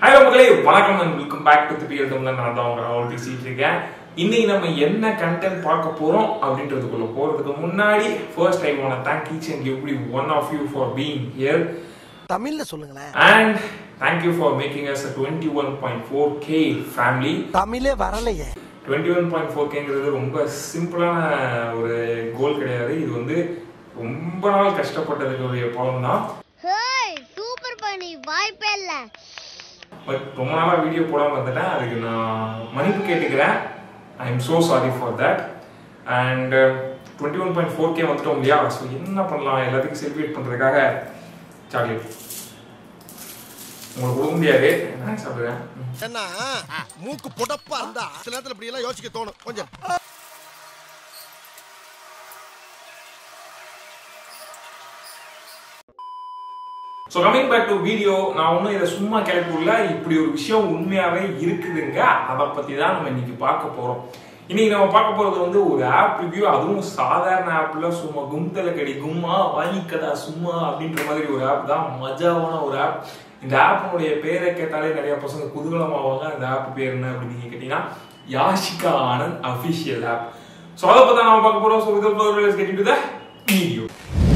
Hello மக்களே வணக்கம் and welcome back to திப்பியல் தமிழ் நான் தான் உங்க ராகுல் பேசிட்டு இருக்கேன் இன்னைக்கு நம்ம என்ன கண்டென்ட் பார்க்க போறோம் அப்படின்றதுக்குள்ள போறதுக்கு முன்னாடி first I want thank each and every one of you for being here தமிழ்ல சொல்லுங்களேன் and thank you for making us twenty one point four K family தமிழே வரலையே டுவெண்ட்டி ஒன் பாயிண்ட் ஃபோர் கேங்கிறது ரொம்ப சிம்பிளான ஒரு கோல் கிடையாது இது வந்து ரொம்ப நாள் கஷ்டப்பட்டதுக்குரிய பலன் தான் ஹேய் சூப்பர் பண்ணி வாய்ப்பே இல்ல பட் ரொம்ப நாளாக வீடியோ போடாமல் இருந்துட்டேன் அதுக்கு நான் மன்னிப்பு கேட்டுக்கிறேன் I am so sorry for that and twenty one point four K வந்துட்டோம் இல்லையா ஸோ என்ன பண்ணலாம் எல்லாத்துக்கும் செலிப்ரேட் பண்ணுறதுக்காக சாக்லேட் உங்களுக்கு கொடுக்க முடியாது நான் சாப்பிடுறேன் என்ன மூக்கு புடப்பா இருந்தா சில நேரத்துல இப்படி எல்லாம் யோசிக்க தோணும் கொஞ்சம் so coming back to video நான் ஒன்றும் இதை சும்மா கிளப்பிவிடல இப்படி ஒரு விஷயம் உண்மையாகவே இருக்குதுங்க அதை பற்றி தான் நம்ம இன்னைக்கு பார்க்க போகிறோம் இன்னைக்கு நம்ம பார்க்க போகிறது வந்து ஒரு ஆப் ரிவ்யூ அதுவும் சாதாரண ஆப்ல சும்மா கும்தல கடி கும்மா வாங்கிக்கதா சும்மா அப்படின்ற மாதிரி ஒரு ஆப் தான் மஜாவான ஒரு ஆப் இந்த ஆப்பினுடைய பேரை கேட்டாலே நிறைய பசங்க குதூகலமாவாங்க அந்த ஆப் பேர் என்ன அப்படின்னு நீங்க கேட்டீங்கன்னா Yashika Anand official app so அதை பற்றி நம்ம பார்க்க போகிறோம் so with getting to the video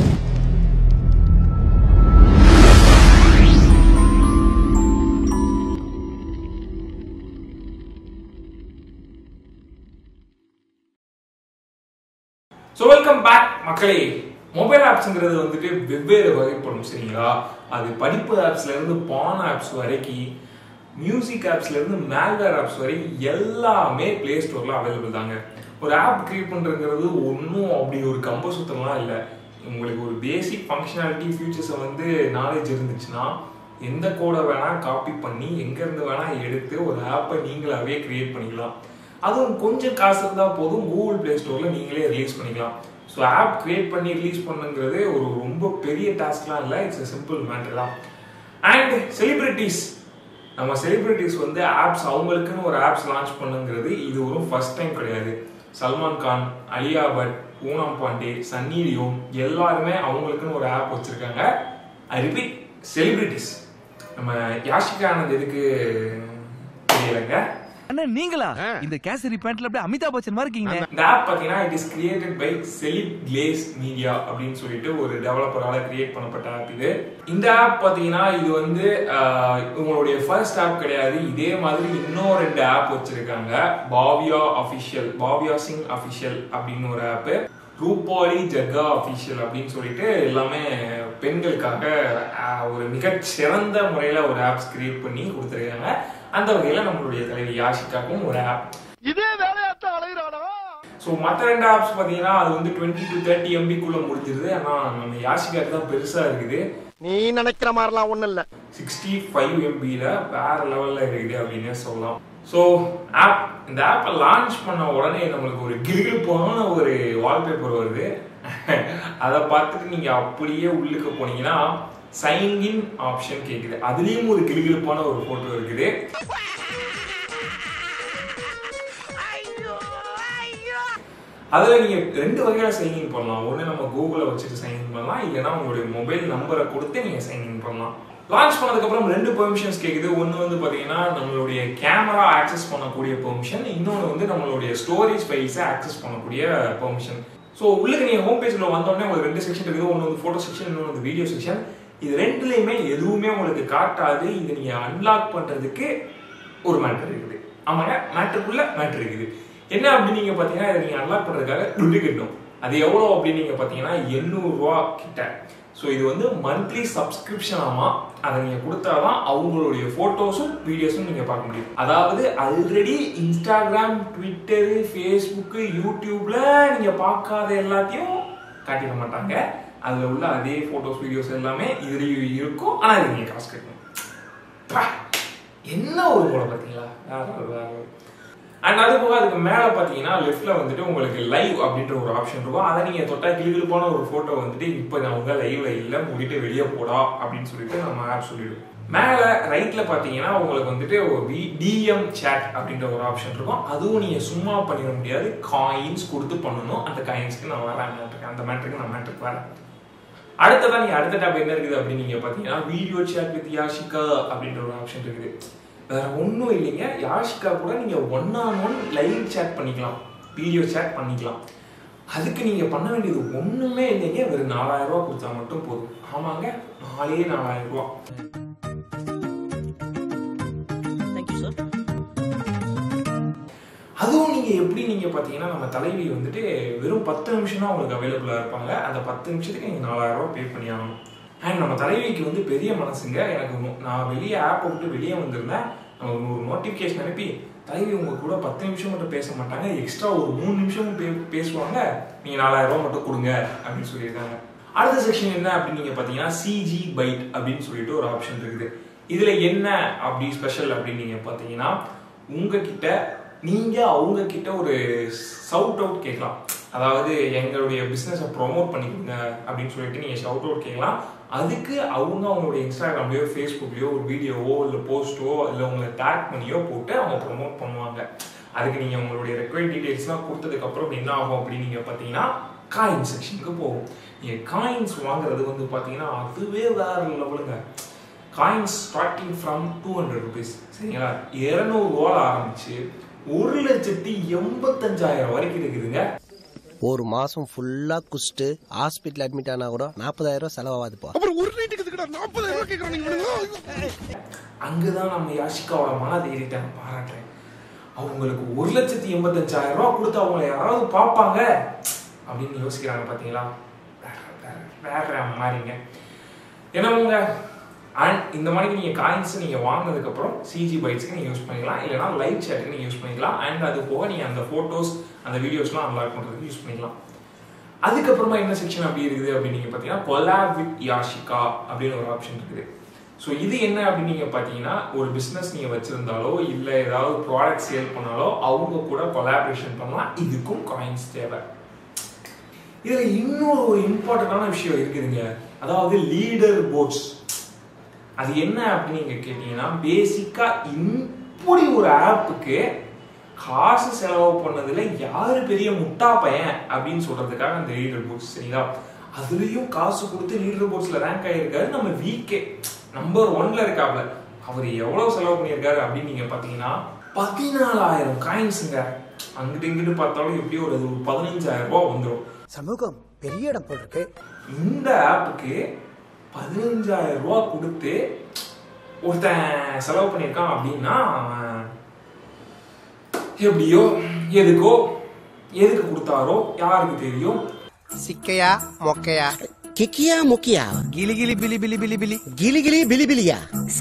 so welcome back மக்களே மொபைல் ஆப்ஸ்ங்கிறது வந்துட்டு வெவ்வேறு வகைப்படும் சரிங்களா அது படிப்பு ஆப்ஸ்ல இருந்து பான் ஆப்ஸ் வரைக்கும் மியூசிக் ஆப்ஸ்ல இருந்து மேல்வேர் ஆப்ஸ் வரைக்கும் எல்லாமே பிளே ஸ்டோர்ல அவைலபிள் தாங்க ஒரு ஆப் கிரியேட் பண்றதுங்கிறது ஒன்றும் அப்படி ஒரு கம்ப சுத்தம்லாம் இல்லை உங்களுக்கு ஒரு பேசிக் ஃபங்க்ஷனாலிட்டி ஃபியூச்சர்ஸை வந்து நாலேஜ் இருந்துச்சுன்னா எந்த கோடை வேணா காப்பி பண்ணி எங்க இருந்து வேணா எடுத்து ஒரு ஆப்பை நீங்களாவே கிரியேட் பண்ணிக்கலாம் அதுவும் கொஞ்சம் காசு இருந்தால் போதும் கூகுள் பிளே ஸ்டோரில் நீங்களே ரிலீஸ் பண்ணிக்கலாம் ஸோ ஆப் கிரியேட் பண்ணி ரிலீஸ் பண்ணுங்கிறது ஒரு ரொம்ப பெரிய டாஸ்க்லாம் இல்லை இட்ஸ் சிம்பிள் மேட்டர் தான் அண்ட் செலிபிரிட்டிஸ் நம்ம செலிபிரிட்டிஸ் வந்து ஆப்ஸ் அவங்களுக்குன்னு ஒரு ஆப்ஸ் லான்ச் பண்ணுங்கிறது இது ஒரு ஃபர்ஸ்ட் டைம் கிடையாது சல்மான் கான் அலியா பட் பூனம் பாண்டே சன்னி லியோன் எல்லாருமே அவங்களுக்குன்னு ஒரு ஆப் வச்சிருக்காங்க ஐ ரிப்பீட் செலிபிரிட்டிஸ் நம்ம யாஷிகா ஆனந்த் எதுக்கு தெரியலைங்க அண்ணா நீங்களா இந்த கேசரி பேண்ட்ல அப்படியே அமிதாப் பச்சன் மாதிரி இருக்கீங்க இந்த ஆப் பாத்தீங்கன்னா it is created by celeb clays media அப்படின்னு சொல்லிட்டு ஒரு டெவலப்பரால கிரியேட் பண்ணப்பட்ட ஆப் இது இந்த ஆப் பாத்தீங்கன்னா இது வந்து ஆஹ், உங்களுடைய ஃபர்ஸ்ட் ஆப் கிடையாது இதே மாதிரி இன்னும் ரெண்டு ஆப் வச்சிருக்காங்க பாவியா அபிஷியல் பாவியா சிங் அபிஷியல் அப்படின்னு ஒரு ஆப் ரூபாலி ஜக்கா அபிஷியல் அப்படின்னு சொல்லிட்டு எல்லாமே பெண்களுக்காக ஆஹ், ஒரு மிகச் சிறந்த முறையில ஒரு ஆப்ஸ் கிரியேட் பண்ணி கொடுத்துருக்காங்க அந்த வகையில நம்மளுடைய தலைவி யாஷிகாக்கும் ஒரு ஆப் இதே வேலையாத்தான் அலைகிறானா ஸோ மற்ற ரெண்டு ஆப்ஸ் பார்த்தீங்கன்னா அது வந்து டுவெண்ட்டி டு தேர்ட்டி எம்பிக்குள்ள முடிஞ்சிருது ஆனால் நம்ம யாஷிகாக்கு தான் பெருசாக இருக்குது நீ நினைக்கிற மாதிரிலாம் ஒண்ணும் இல்ல சிக்ஸ்டி ஃபைவ் எம்பியில் வேற லெவலில் இருக்குது அப்படின்னே சொல்லலாம் ஸோ ஆப் இந்த ஆப்பை லான்ச் பண்ண உடனே நம்மளுக்கு ஒரு கிலுகிலுப்பான ஒரு வால்பேப்பர் வருது அதை பார்த்துட்டு நீங்கள் அப்படியே உள்ளுக்கு போனீங்கன்னா சைன் இன் ஆப்ஷன் கேட்குது அதுலேயும் ஒரு கிலுகிலுப்பான ஒரு ஃபோட்டோ இருக்குது அதில் நீங்கள் ரெண்டு வகையில் சைன்இன் பண்ணலாம் ஒன்று நம்ம கூகுளில் வச்சுட்டு சைன்இன் பண்ணலாம் இல்லைன்னா உங்களுடைய மொபைல் நம்பரை கொடுத்து நீங்கள் சைன்இன் பண்ணலாம் லான்ச் பண்ணதுக்கப்புறம் ரெண்டு பெர்மிஷன்ஸ் கேட்குது ஒன்று வந்து பார்த்தீங்கன்னா நம்மளுடைய கேமரா ஆக்சஸ் பண்ணக்கூடிய பெர்மிஷன் இன்னொன்று வந்து நம்மளுடைய ஸ்டோரேஜ் ஃபைல்ஸை ஆக்சஸ் பண்ணக்கூடிய பெர்மிஷன் ஸோ உள்ளுக்கு நீங்கள் ஹோம் பேஜில் வந்தோடனே உங்களுக்கு ரெண்டு செக்ஷன் இருக்குது ஒன்று வந்து ஃபோட்டோ செக்ஷன் இன்னொன்று வந்து வீடியோ செக்ஷன் இது ரெண்டுலேயுமே எதுவுமே உங்களுக்கு காட்டாது இதை நீங்கள் அன்லாக் பண்ணுறதுக்கு ஒரு மேட்டர் இருக்குது ஆமாங்க மேட்டருக்குள்ள மேட்டர் இருக்குது என்ன அப்படின்னு நீங்க பாத்தீங்கன்னா இதை நீங்க அன்லாக் பண்றதுக்காக துட்டு கட்டணும் அது எவ்வளவு அப்படின்னு நீங்க பாத்தீங்கன்னா எண்ணூறு ரூபா கிட்ட ஸோ இது வந்து மந்த்லி சப்ஸ்கிரிப்ஷன் ஆமா அதை நீங்க கொடுத்தாதான் அவங்களுடைய போட்டோஸும் வீடியோஸும் நீங்க பார்க்க முடியும் அதாவது ஆல்ரெடி இன்ஸ்டாகிராம் ட்விட்டரு ஃபேஸ்புக்கு யூடியூப்ல நீங்க பார்க்காத எல்லாத்தையும் காட்டிட மாட்டாங்க அதுல உள்ள அதே போட்டோஸ் வீடியோஸ் எல்லாமே இதுலயும் இருக்கும் ஆனா இது நீங்க காசு கட்டணும் பா, என்ன ஒரு மூளை பார்த்தீங்களா வேற ஒரு வேற ஒரு அண்ட் அது போக அதுக்கு மேலே பார்த்தீங்கன்னா லெஃப்ட்ல வந்துட்டு உங்களுக்கு லைவ் அப்படின்ற ஒரு ஆப்ஷன் இருக்கும் அதை நீங்கள் தொட்டா கிளிகிழிப்பான ஒரு ஃபோட்டோ வந்துட்டு இப்போ நான் உங்க லைவ்ல இல்லை மூடிட்டு வெளியே போடா அப்படின்னு சொல்லிட்டு நம்ம ஆப் சொல்லிடுவோம் மேலே ரைட்ல பார்த்தீங்கன்னா உங்களுக்கு வந்துட்டு டிஎம் சேட் அப்படின்ற ஒரு ஆப்ஷன் இருக்கும் அதுவும் நீங்கள் சும்மா பண்ணிட முடியாது காயின்ஸ் கொடுத்து பண்ணணும் அந்த காயின்ஸ்க்கு நான் வரேன் அந்த மேட்ருக்கு நான் மேட்ருக்கு வரேன் அடுத்ததான் நீங்க அடுத்த டேப் என்ன இருக்குது அப்படின்னு நீங்க பாத்தீங்கன்னா வீடியோ சேட் வித் யாஷிகா அப்படின்ற ஒரு ஆப்ஷன் இருக்குது வேற ஒன்றும் இல்லைங்க யாஷிகா கூட நீங்க one on one live chat பண்ணிக்கலாம் வீடியோ சேட் பண்ணிக்கலாம் அதுக்கு நீங்க பண்ண வேண்டியது ஒண்ணுமே இல்லைங்க வெறும் நாலாயிரம் ரூபாய் கொடுத்தா மட்டும் போதும் ஆமாங்க நாலே நாலாயிரம் ரூபாய் தேங்க்யூ சார் அதுவும் நீங்க எப்படி நீங்க பாத்தீங்கன்னா நம்ம தலைவி வந்துட்டு வெறும் பத்து நிமிஷம் தான் உங்களுக்கு அவைலபிளா இருப்பாங்க அந்த பத்து நிமிஷத்துக்கு நீங்க நாலாயிரம் ரூபாய் பே பண்ணி ஆகணும் அண்ட் நம்ம தலைவிக்கு வந்து பெரிய மனசுங்க எனக்கு நோ- நான் வெளியே ஆப்பை விட்டு வெளியே வந்திருந்தேன் நம்ம ஒரு நோட்டிஃபிகேஷன் அனுப்பி தலைவி உங்க கூட பத்து நிமிஷம் மட்டும் பேச மாட்டாங்க எக்ஸ்ட்ரா ஒரு மூணு நிமிஷம் பே- பேசுவாங்க நீங்க நாலாயிரம் ரூபாய் மட்டும் கொடுங்க அப்படின்னு சொல்லியிருக்காங்க அடுத்த செக்ஷன் என்ன அப்படின்னு நீங்க பாத்தீங்கன்னா சிஜி பைட் அப்படின்னு சொல்லிட்டு ஒரு ஆப்ஷன் இருக்குது இதுல என்ன அப்படி ஸ்பெஷல் அப்படின்னு நீங்க பாத்தீங்கன்னா உங்ககிட்ட நீங்க அவங்க கிட்ட ஒரு சவுட் அவுட் கேட்கலாம் அதாவது எங்களுடைய பிசினஸை ப்ரோமோட் பண்ணிக்கோங்க அப்படின்னு சொல்லிட்டு நீங்க ஷவுட் அவுட் கேட்கலாம் அதுக்கு அவங்க அவங்களுடைய இன்ஸ்டாகிராம்லயோ ஃபேஸ்புக்லயோ ஒரு வீடியோவோ இல்லை போஸ்ட்டோ இல்லை உங்களை டேக் பண்ணியோ போட்டு அவங்க ப்ரோமோட் பண்ணுவாங்க அதுக்கு நீங்க உங்களுடைய ரெக்வயர்ட் டீடைல்ஸ்லாம் கொடுத்ததுக்கு அப்புறம் என்ன ஆகும் அப்படின்னு நீங்க பாத்தீங்கன்னா காயின் செக்ஷனுக்கு போகும் நீங்க காயின்ஸ் வாங்குறது வந்து பாத்தீங்கன்னா அதுவே வேற லெவலுங்க coins starting from two hundred rupees சரிங்களா இருநூறு ரூபா ஆரம்பிச்சு ஒரு லட்சத்தி எண்பத்தஞ்சாயிரம் வரைக்கும் இருக்குதுங்க ஒரு மாசம் ஃபுல்லா குஸ்ட்டு ஹாஸ்பிட்டல் அட்மிட் ஆனா கூட நாற்பதாயிரம் ரூபாய் செலவாகுதுப்பா அப்புறம் ஒரு நைட்டுக்கு இதுக்கடா நாற்பதாயிரம் ரூபாய் கேட்கறாங்க இவனுங்க. அங்கதான் நம்ம யாஷிகாவோட மன தைரியத்தை நான் பாராட்டுறேன் அவங்களுக்கு ஒரு லட்சத்தி எண்பத்தஞ்சாயிரம் ரூபாய் கொடுத்து அவங்கள யாராவது பார்ப்பாங்க அப்படின்னு யோசிக்கிறாங்க பாத்தீங்களா வேற வேற வேற மாதிரிங்க என்னமுங்க அண்ட் இந்த மாதிரி நீங்க காயின்ஸ் நீங்க வாங்கினதுக்கு அப்புறம் சிஜி பைட்ஸ்க்கு நீங்க யூஸ் பண்ணிக்கலாம் இல்லைனா லைவ் சேட்டுக்கு நீங்க யூஸ் பண்ணிக்கலாம் அண்ட் அது போக நீங்க அந்த போட்டோஸ் அந்த வீடியோஸ்லாம் அன்லாக் பண்றதுக்கு யூஸ் பண்ணிக்கலாம் அதுக்கப்புறமா என்ன செக்ஷன் அப்படி இருக்குது அப்படின்னு நீங்க பாத்தீங்கன்னா கொலாப் வித் யாஷிகா அப்படின்னு ஒரு ஆப்ஷன் இருக்குது ஸோ இது என்ன அப்படின்னு நீங்க பாத்தீங்கன்னா ஒரு பிசினஸ் நீங்க வச்சிருந்தாலோ இல்ல ஏதாவது ப்ராடக்ட் சேல் பண்ணாலோ அவங்க கூட கொலாபரேஷன் பண்ணலாம் இதுக்கும் காயின்ஸ் தேவை இதுல இன்னொரு ஒரு இம்பார்ட்டன்டான விஷயம் இருக்குதுங்க அதாவது லீடர் போர்ட்ஸ் அது என்ன அப்படின்னு நீங்க கேட்டீங்கன்னா பேசிக்கா இப்படி ஒரு ஆப்புக்கு காசு செலவு பண்ணதுல யாரு பெரிய முட்டா பையன் அப்படின்னு சொல்றதுக்காக அந்த லீடர் போர்ட்ஸ் சரிங்களா அதுலயும் காசு கொடுத்து லீடர் போர்ட்ஸ்ல ரேங்க் ஆயிருக்காரு நம்ம வீக்கே நம்பர் ஒன்ல இருக்காப்ல அவர் எவ்வளவு செலவு பண்ணியிருக்காரு அப்படின்னு நீங்க பாத்தீங்கன்னா பதினாலாயிரம் காயின்ஸுங்க அங்கிட்டு இங்கிட்டு பார்த்தாலும் எப்படியும் ஒரு ஒரு பதினஞ்சாயிரம் ரூபாய் வந்துடும் சமூகம் பெரிய இடம் போல் இருக்கு இந்த ஆப்புக்கு பதினஞ்சாயிரம் ரூபாய் கொடுத்து ஒருத்தன் செலவு பண்ணியிருக்கான் அப்படின்னா அவன் எப்படியோ எதுக்கோ எதுக்கு கொடுத்தாரோ யாருக்கு தெரியும் சிக்கையா மொக்கையா கிக்கியா முக்கியா கிளி கிளி பிலி பிலி பிலி பிலி கிளி கிளி பிலி பிலியா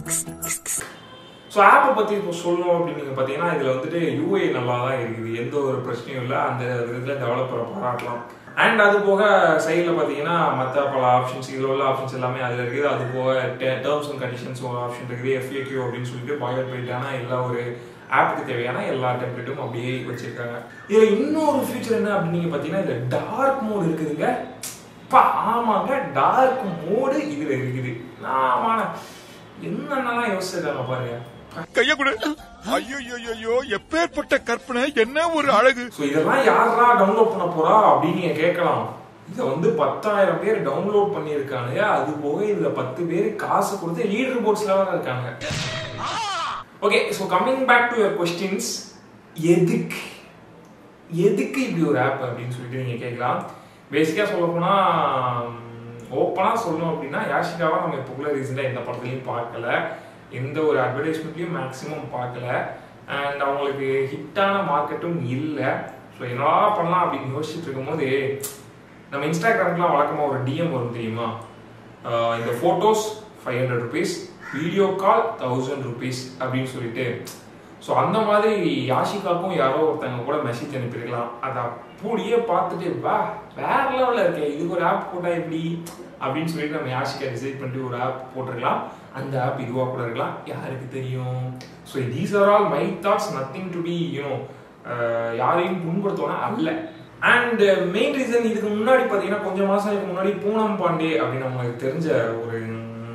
ஸோ ஆப்பை பற்றி இப்போ சொல்லணும் அப்படின்னு நீங்கள் பார்த்தீங்கன்னா இதில் வந்துட்டு யூஏ நல்லா தான் இருக்குது எந்த ஒரு பிரச்சனையும் இல்லை அந்த விதத்தில் டெவலப்பரை பாராட்டலாம் அண்ட் அது போக சைடில் பார்த்தீங்கன்னா மற்ற பல ஆப்ஷன்ஸ் இதில் உள்ள ஆப்ஷன்ஸ் எல்லாமே அதில் இருக்குது அது போக டேர்ம்ஸ் அண்ட் கண்டிஷன்ஸ் ஒரு ஆப்ஷன் இருக்குது எஃப்ஏக்யூ அப்படின்னு சொல்லிட்டு பாயர் போயிட்டான எல்லா ஒரு ஆப்புக்கு தேவையான எல்லா டெம்ப்ளேட்டும் அப்படியே வச்சிருக்காங்க இதில் இன்னொரு ஃபியூச்சர் என்ன அப்படின்னு நீங்கள் பார்த்தீங்கன்னா இதில் டார்க் மோட் இருக்குதுங்க பா ஆமாங்க டார்க் மோடு இதுல இருக்குது ஆமாண்ணா என்னென்னலாம் யோசிச்சிருக்காங்க பாருங்க கைய கொடு ஐயோ ஐயோ எப்பேற்பட்ட கற்பனை என்ன ஒரு அழகு ஸோ இதெல்லாம் யாரா டவுன்லோட் பண்ண போறா அப்படின்னு நீங்க கேட்கலாம் இதை வந்து பத்தாயிரம் பேர் டவுன்லோட் பண்ணியிருக்காங்க அது போக இதுல பத்து பேர் காசு கொடுத்து லீடர் போர்ட்ஸ்ல தான் இருக்காங்க okay so coming back to your questions எதுக்கு எதுக்கு இப்படி ஒரு ஆப் அப்படின்னு சொல்லிட்டு நீங்க கேட்கலாம் பேசிக்கா சொல்ல போனா ஓப்பனா சொல்லணும் அப்படின்னா யாஷிகாவை நம்ம இப்போ ரீசெண்டாக எந்த படத்துலையும் பார்க்கல எந்த ஒரு அட்வர்டைஸ்மெண்ட்லையும் மேக்ஸிமம் பார்க்கல அண்ட் அவங்களுக்கு ஹிட்டான மார்க்கெட்டும் இல்லை ஸோ என்னடா பண்ணலாம் அப்படின்னு யோசிச்சுட்டு இருக்கும்போது நம்ம இன்ஸ்டாகிராம்க்குலாம் வழக்கமாக ஒரு டிஎம் வரும் தெரியுமா ஆஹ் இந்த photos five hundred rupees video call thousand rupees அப்படின்னு சொல்லிட்டு ஸோ அந்த மாதிரி யாஷிகாக்கும் யாரோ ஒருத்தங்க கூட மெசேஜ் அனுப்பியிருக்கலாம் அதை அப்படியே பார்த்துட்டு வா வேற லெவலில் இருக்கே இதுக்கு ஒரு ஆப் போட்டால் எப்படி அப்படின்னு சொல்லிட்டு நம்ம யாஷிகா டிசைட் பண்ணிட்டு ஒரு ஆப் போட்டிருக்கலாம் அந்த ஆப் இதுவாக கூட இருக்கலாம் யாருக்கு தெரியும் so these are all my thoughts nothing to be you know யாரையும் புண்படுத்தோன்னா அல்ல அண்ட் மெயின் ரீசன் இதுக்கு முன்னாடி பார்த்தீங்கன்னா கொஞ்சம் மாசங்களுக்கு முன்னாடி பூனம் பாண்டே அப்படின்னு நம்மளுக்கு தெரிஞ்ச ஒரு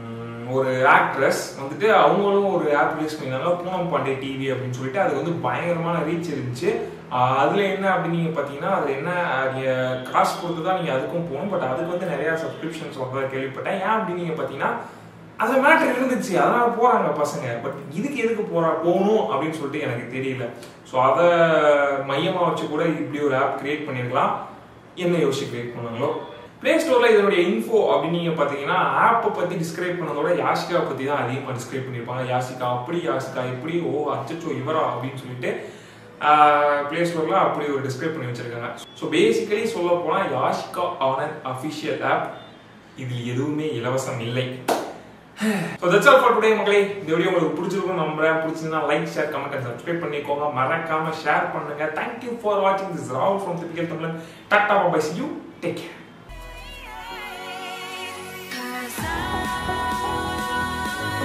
ஒரு ஆக்ட்ரஸ் வந்துட்டு அவங்களும் ஒரு ஆப் ரிலீஸ் பண்ணியிருந்தாங்க பூனம் பாண்டே டிவி அப்படின்னு சொல்லிட்டு அது வந்து பயங்கரமான ரீச் இருந்துச்சு ஆஹ் அதுல என்ன அப்படின்னு நீங்க பாத்தீங்கன்னா அது என்ன நீங்க காசு கொடுத்து தான் நீங்க அதுக்கும் போகணும் பட் அதுக்கு வந்து நிறைய சப்ஸ்கிரிப்ஷன்ஸ் வந்ததா கேள்விப்பட்டேன் ஏன் அப்படின்னு நீங்க பாத்தீங்கன்னா அது மேட்டர் இருந்துச்சு அதனால போறாங்க பசங்க பட் இதுக்கு எதுக்கு போறா போகணும் அப்படின்னு சொல்லிட்டு எனக்கு தெரியல ஸோ அதை மையமா வச்சு கூட இப்படி ஒரு ஆப் கிரியேட் பண்ணிருக்கலாம் என்ன யோசிச்சு கிரியேட் பண்ணாங்களோ பிளே ஸ்டோர்ல இதனுடைய இன்ஃபோ அப்படின்னு நீங்க பாத்தீங்கன்னா ஆப்பை பத்தி டிஸ்கிரைப் பண்ணதோட யாசிகா பத்தி தான் அதிகமா டிஸ்கிரைப் பண்ணிருப்பாங்க யாசிகா அப்படி யாசிகா இப்படி ஓ அச்சச்சோ இவரா அப்படின்னு சொல்லிட்டு பிளே ஸ்டோர்ல அப்படி ஒரு டிஸ்கிரைப் பண்ணி வச்சிருக்காங்க ஸோ பேசிக்கலி சொல்ல போனா யாஷிகா ஆனந்த் அஃபிஷியல் ஆப் இதில் எதுவுமே இலவசம் இல்லை so that's all for today மக்களே இந்த வீடியோ உங்களுக்கு பிடிச்சிருக்கும் நம்புறேன் பிடிச்சிருந்தா like share comment and subscribe பண்ணிக்கோங்க மறக்காம ஷேர் பண்ணுங்க தேங்க்யூ ஃபார் வாட்சிங் திஸ் ராவல் from typical Tamilan tata bye see you take care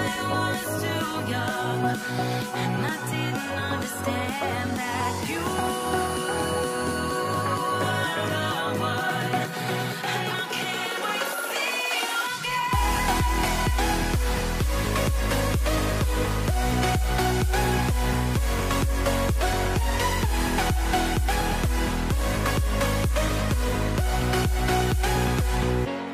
And I didn't understand that you